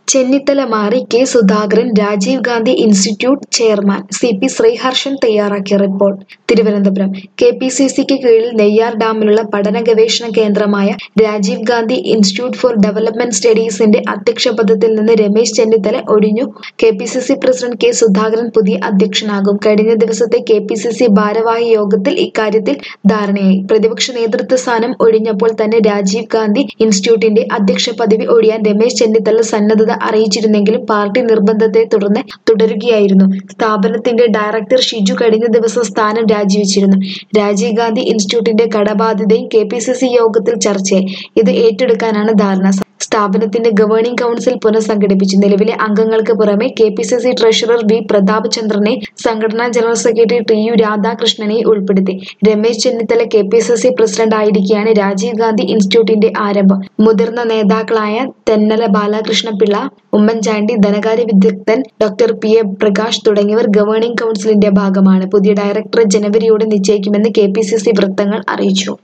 ചെന്നിത്തല മാറി K Sudhakaran Rajiv Gandhi institute chairman C P Sreeharshan തയ്യാറാക്കിയ report Thiruvananthapuram K P C സിക്ക് കീഴിൽ നെയ്യാർ ഡാമിലുള്ള പഠന ഗവേഷണ കേന്ദ്രമായ Rajiv Gandhi institute for development സ്റ്റഡീസിന്റെ അധ്യക്ഷ പദത്തിൽ നിന്ന് രമേശ് ചെന്നിത്തല ഒഴിഞ്ഞു K P C C president K Sudhakaran പുതിയ അധ്യക്ഷനാകും കഴിഞ്ഞ ദിവസത്തെ കെ പി സി സി ഭാരവാഹി യോഗത്തിൽ ഇക്കാര്യത്തിൽ ധാരണയായി പ്രതിപക്ഷ നേതൃത്വ സ്ഥാനം ഒഴിഞ്ഞപ്പോൾ തന്നെ രാജീവ് ഗാന്ധി ഇൻസ്റ്റിറ്റ്യൂട്ടിന്റെ അധ്യക്ഷ പദവി ഒഴിയാൻ രമേശ് ചെന്നിത്തല സന്നദ്ധത അറിയിച്ചിരുന്നെങ്കിലും പാർട്ടി നിർബന്ധത്തെ തുടർന്ന് തുടരുകയായിരുന്നു സ്ഥാപനത്തിന്റെ ഡയറക്ടർ ഷിജു കഴിഞ്ഞ ദിവസം സ്ഥാനം രാജിവെച്ചിരുന്നു രാജീവ് ഗാന്ധി ഇൻസ്റ്റിറ്റ്യൂട്ടിന്റെ കടബാധ്യതയും കെ പി സി സി യോഗത്തിൽ ചർച്ചയായി ഇത് ഏറ്റെടുക്കാനാണ് ധാരണ സ്ഥാപനത്തിന്റെ ഗവേണിംഗ് കൗൺസിൽ പുനഃസംഘടിപ്പിച്ചു നിലവിലെ അംഗങ്ങൾക്ക് പുറമെ K P C C treasurer V Prathap ചന്ദ്രനെ സംഘടനാ ജനറൽ സെക്രട്ടറി ടി യു രാധാകൃഷ്ണനെ ഉൾപ്പെടുത്തി Ramesh Chennithala K P C C president ആയിരിക്കെയാണ് രാജീവ് ഗാന്ധി ഇൻസ്റ്റിറ്റ്യൂട്ടിന്റെ ആരംഭം മുതിർന്ന നേതാക്കളായ തെന്നല ബാലകൃഷ്ണപിള്ള ഉമ്മൻചാണ്ടി ധനകാര്യ വിദഗ്ധൻ ഡോക്ടർ പി എ പ്രകാശ് തുടങ്ങിയവർ ഗവേണിംഗ് കൗൺസിലിന്റെ ഭാഗമാണ് പുതിയ ഡയറക്ടറെ ജനുവരിയോടെ നിശ്ചയിക്കുമെന്ന് കെ പി സി സി വൃത്തങ്ങൾ അറിയിച്ചു